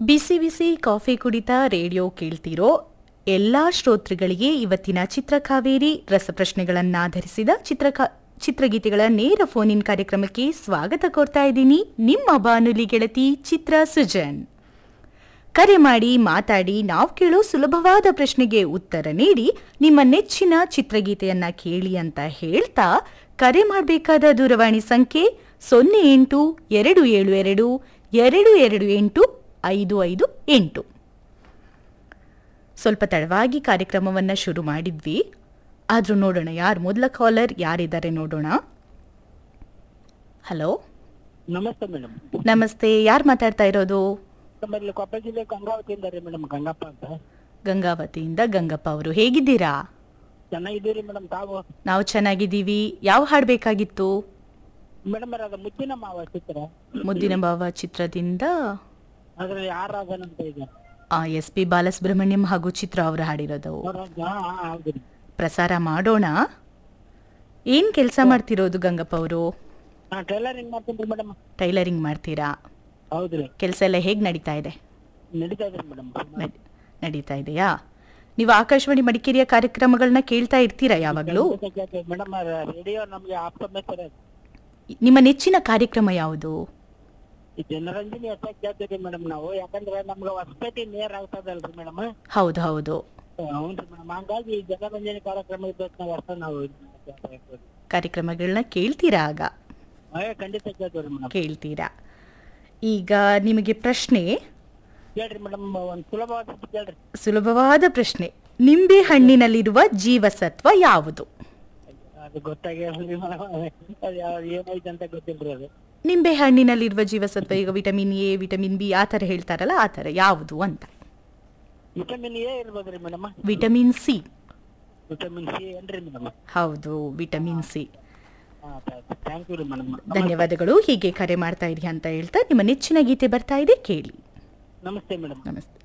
ಬಿಸಿ ಬಿಸಿ coffee ಕುಡಿತಾ radio ಕೇಳ್ತಿರೋ ಎಲ್ಲಾ ಶ್ರೋತೃಗಳಿಗೆ ಇವತ್ತಿನ ಚಿತ್ರಕಾವೇರಿ ರಸಪ್ರಶ್ನೆಗಳನ್ನಾಧರಿಸಿದ ಚಿತ್ರಕ ಚಿತ್ರಗೀತೆಗಳ ನೇರ ಫೋನ್ ಇನ್ ಕಾರ್ಯಕ್ರಮಕ್ಕೆ ಸ್ವಾಗತ ಕೋರ್ತಾ ಇದ್ದೀನಿ ನಿಮ್ಮ ಬಾನುಲಿ ಗೆಳತಿ ಚಿತ್ರ ಸುಜನ್ ಕರೆ ಮಾಡಿ ಮಾತಾಡಿ ನಾವು ಕೇಳೋ ಸುಲಭವಾದ ಪ್ರಶ್ನೆಗೆ ಉತ್ತರ ನೀಡಿ ನಿಮ್ಮ ನೆಚ್ಚಿನ ಚಿತ್ರಗೀತೆಯನ್ನ ಕೇಳಿ ಅಂತ ಹೇಳ್ತಾ ಕರೆ ಮಾಡಬೇಕಾದ ದೂರವಾಣಿ ಸಂಖ್ಯೆ ಸೊನ್ನೆ ಎಂಟು ಎರಡು ಏಳು ಎರಡು ಎರಡು ಎರಡು ಎಂಟು ಐದು ಐದು ಎಂಟು ಸ್ವಲ್ಪ ತಡವಾಗಿ ಕಾರ್ಯಕ್ರಮವನ್ನು ಶುರು ಮಾಡಿದ್ವಿ ಆದರೂ ನೋಡೋಣ ಯಾರು ಮೊದಲ ಕಾಲರ್ ಯಾರಿದ್ದಾರೆ ನೋಡೋಣ ಹಲೋ ನಮಸ್ತೆ ಮೇಡಮ್ ನಮಸ್ತೆ ಯಾರು ಮಾತಾಡ್ತಾ ಇರೋದು ನಮ್ಮಲ್ಲಿ ಕೊಪ್ಪಳ ಜಿಲ್ಲೆ ಗಂಗಾವತಿಯಿಂದ ರೀ ಮೇಡಮ್ ಗಂಗಪ್ಪ ಅಂತ ಗಂಗಾವತಿಯಿಂದ ಗಂಗಪ್ಪ ಅವರು ಹೇಗಿದ್ದೀರಾ ಚೆನ್ನಾಗಿದ್ದೀರಿ ಮೇಡಮ್ ತಾವು ನಾವು ಚೆನ್ನಾಗಿದ್ದೀವಿ ಯಾವ ಹಾಡು ಬೇಕಾಗಿತ್ತು ಮೇಡಮ್ ಅದು ಮುದ್ದಿನ ಮಾವ ಚಿತ್ರ ಮುದ್ದಿನ ಭಾವ ಚಿತ್ರದಿಂದ ಅದ್ರಲ್ಲಿ ಆರಾಧನ ಅಂತ ಇದೆ ಎಸ್ ಪಿ ಬಾಲಸುಬ್ರಹ್ಮಣ್ಯಂ ಹಾಗೂ ಚಿತ್ರ ಅವರು ಹಾಡಿರೋದು ಅವ್ರ- ಹಾ, ಹಾ, ಹೌದು ರೀ ಪ್ರಸಾರ ಮಾಡೋಣ ಏನ್ ಕೆಲಸ ಮಾಡ್ತಿರೋದು ಗಂಗಪ್ಪ ಅವರು ಹಾ ಟೈಲರಿಂಗ್ ಮಾಡ್ತೀನಿ ಮೇಡಮ್ ಟೈಲರಿಂಗ್ ಮಾಡ್ತೀರಾ ಹೌದ್ರಿ ಕೆಲಸ ಎಲ್ಲ ಹೇಗೆ ನಡೀತಾ ಇದೆ ನಡೀತಾ ಇದ್ರಿ ಮೇಡಮ್ ನಡ್- ನಡೀತಾ ಇದೆಯಾ ನೀವು ಆಕಾಶವಾಣಿ ಮಡಿಕೇರಿಯ ಕಾರ್ಯಕ್ರಮಗಳನ್ನ ಕೇಳ್ತಾ ಇರ್ತೀರಾ ಯಾವಾಗಲೂ ಮೇಡಮ್ ರೇಡಿಯೋ ನಮ್ಗೆ ಆಪ್ತ ಮೆಸರ್ ನಿಮ್ಮ ನೆಚ್ಚಿನ ಕಾರ್ಯಕ್ರಮ ಯಾವುದು ಈ ಜನರಂಜನೆ ಹೆಚ್ಚಾಗಿ ಕೇಳ್ತೀವಿ ಮೇಡಮ್ ನಾವು ಯಾಕಂದ್ರೆ ನಮ್ಗೆ ಹೊಸಪೇಟೆ ನೇರ ಆಗ್ತದಲ್ರಿ ಮೇಡಮ್ ಹೌದು ಹೌದು ಹೌನ್ರಿ ಮೇಡಮ್ ಹಂಗಾಗಿ ಈ ಜನರಂಜನೆ ಕಾರ್ಯಕ್ರಮ ಇದ್ದಕ್ಕೆ ನಾವು ಅರ್ಥ ನಾವು ಇದ್ ಮಾಡ್ತಾ ಇರ್ತೀವಿ. ಕಾರ್ಯಕ್ರಮಗಳನ್ನ ಕೇಳ್ತೀರಾ ಆಗ ಏ, ಖಂಡಿತ ಕೇಳ್ತೀವಿ ಮೇಡಮ್ ಕೇಳ್ತೀರಾ ಈಗ ನಿಮಗೆ ಪ್ರಶ್ನೆ ಹೇಳ್ರಿ ಮೇಡಮ್ ಒಂದ್ ಸುಲಭವಾದ ಸುದ್ದಿ ಕೇಳ್ರಿ ಸುಲಭವಾದ ಪ್ರಶ್ನೆ ನಿಂಬೆ ಹಣ್ಣಿನಲ್ಲಿರುವ ಜೀವಸತ್ವ ಯಾವುದು ಅದು ಗೊತ್ತಾಗಿಲ್ರಿ ಮೇಡಮ್ ಅದು ಯಾವ- ಏನೈತೆ ಅಂತ ಗೊತ್ತಿಲ್ರಿ ಅದು ನಿಂಬೆ ಹಣ್ಣಿನಲ್ಲಿರುವ ಜೀವಸತ್ವ ಈಗ ವಿಟಮಿನ್ ಎ ವಿಟಮಿನ್ ಬಿ ಆ ಥರ ಹೇಳ್ತಾರಲ್ಲ ಆ ಥರ ಯಾವುದು ಅಂತ ವಿಟಮಿನ್ ಎ ಇರ್ಬೋದ್ರಿ madam vitamin C vitamin C ಏನ್ರಿ ಮೇಡಮ್ ಹೌದು ವಿಟಮಿನ್ ಸಿ ಥ್ಯಾಂಕ್ ಯು ರೀ ಮೇಡಮ್ ಧನ್ಯವಾದಗಳು ಹೀಗೆ ಕರೆ ಮಾಡ್ತಾ ಇರಿ ಅಂತ ಹೇಳ್ತಾ ನಿಮ್ಮ ನೆಚ್ಚಿನ ಗೀತೆ ಬರ್ತಾ ಇದೆ ಕೇಳಿ ನಮಸ್ತೆ ಮೇಡಮ್ ನಮಸ್ತೆ